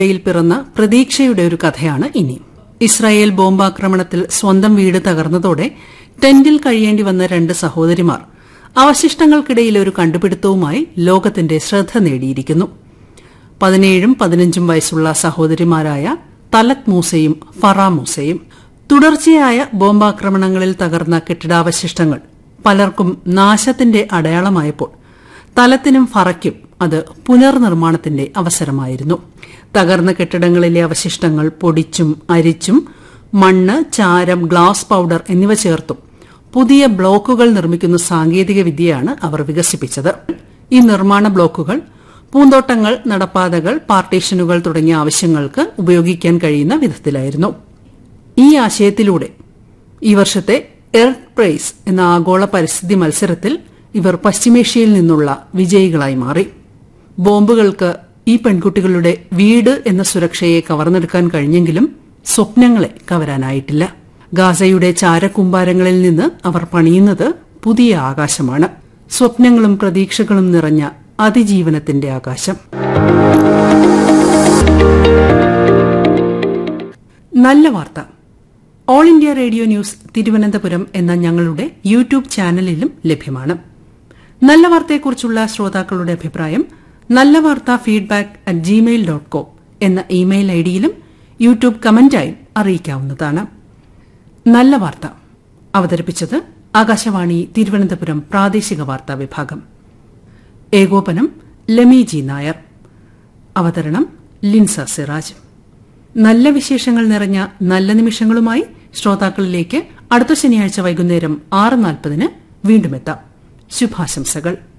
യിൽ പിറന്ന പ്രതീക്ഷയുടെ ഒരു കഥയാണ് ഇനി ഇസ്രായേൽ ബോംബാക്രമണത്തിൽ സ്വന്തം വീട് തകർന്നതോടെ ടെന്റിൽ കഴിയേണ്ടി വന്ന രണ്ട് സഹോദരിമാർ അവശിഷ്ടങ്ങൾക്കിടയിൽ ഒരു കണ്ടുപിടുത്തവുമായി ലോകത്തിന്റെ ശ്രദ്ധ നേടിയിരിക്കുന്നു പതിനേഴും പതിനഞ്ചും വയസ്സുള്ള സഹോദരിമാരായ തലത് മൂസയും ഫറ മൂസയും തുടർച്ചയായ ബോംബാക്രമണങ്ങളിൽ തകർന്ന കെട്ടിടാവശിഷ്ടങ്ങൾ പലർക്കും നാശത്തിന്റെ അടയാളമായപ്പോൾ തലത്തിനും ഫറയ്ക്കും അത് പുനർനിർമ്മാണത്തിന്റെ അവസരമായിരുന്നു തകർന്ന കെട്ടിടങ്ങളിലെ അവശിഷ്ടങ്ങൾ പൊടിച്ചും അരിച്ചും മണ്ണ് ചാരം ഗ്ലാസ് പൌഡർ എന്നിവ ചേർത്തും പുതിയ ബ്ലോക്കുകൾ നിർമ്മിക്കുന്ന സാങ്കേതിക വിദ്യയാണ് അവർ വികസിപ്പിച്ചത് ഈ നിർമ്മാണ ബ്ലോക്കുകൾ പൂന്തോട്ടങ്ങൾ നടപ്പാതകൾ പാർട്ടീഷനുകൾ തുടങ്ങിയ ആവശ്യങ്ങൾക്ക് ഉപയോഗിക്കാൻ കഴിയുന്ന വിധത്തിലായിരുന്നു ഈ ആശയത്തിലൂടെ ഈ വർഷത്തെ എർത്ത് പ്രൈസ് എന്ന ആഗോള പരിസ്ഥിതി മത്സരത്തിൽ ഇവർ പശ്ചിമേഷ്യയിൽ നിന്നുള്ള വിജയികളായി മാറി ബോംബുകൾക്ക് ഈ പെൺകുട്ടികളുടെ വീട് എന്ന സുരക്ഷയെ കവർന്നെടുക്കാൻ കഴിഞ്ഞെങ്കിലും സ്വപ്നങ്ങളെ കവരാനായിട്ടില്ല ഗാസയുടെ ചാരക്കൂമ്പാരങ്ങളിൽ നിന്ന് അവർ പണിയുന്നത് പുതിയ ആകാശമാണ് സ്വപ്നങ്ങളും പ്രതീക്ഷകളും നിറഞ്ഞ അതിജീവനത്തിന്റെ ആകാശം നല്ല വാർത്ത All India Radio news Thiruvananthapuram എന്ന ഞങ്ങളുടെ യൂട്യൂബ് ചാനലിലും ലഭ്യമാണ് നല്ല വാർത്തയെക്കുറിച്ചുള്ള ശ്രോതാക്കളുടെ അഭിപ്രായം നല്ല വാർത്ത feedback at Gmail dot com എന്ന ഇമെയിൽ ഐഡിയിലും യൂട്യൂബ് കമന്റായും അറിയിക്കാവുന്നതാണ് നല്ല വാർത്ത അവതരിപ്പിച്ചത് ആകാശവാണി തിരുവനന്തപുരം പ്രാദേശിക വാർത്താ വിഭാഗം ഏകോപനം ലമി ജി നായർ അവതരണം ലിൻസ സിറാജ് നല്ല വിശേഷങ്ങൾ നിറഞ്ഞ നല്ല നിമിഷങ്ങളുമായി ശ്രോതാക്കളിലേക്ക് അടുത്ത ശനിയാഴ്ച വൈകുന്നേരം ആറ് നാൽപ്പതിന് വീണ്ടും എത്താം ശുഭാശംസകൾ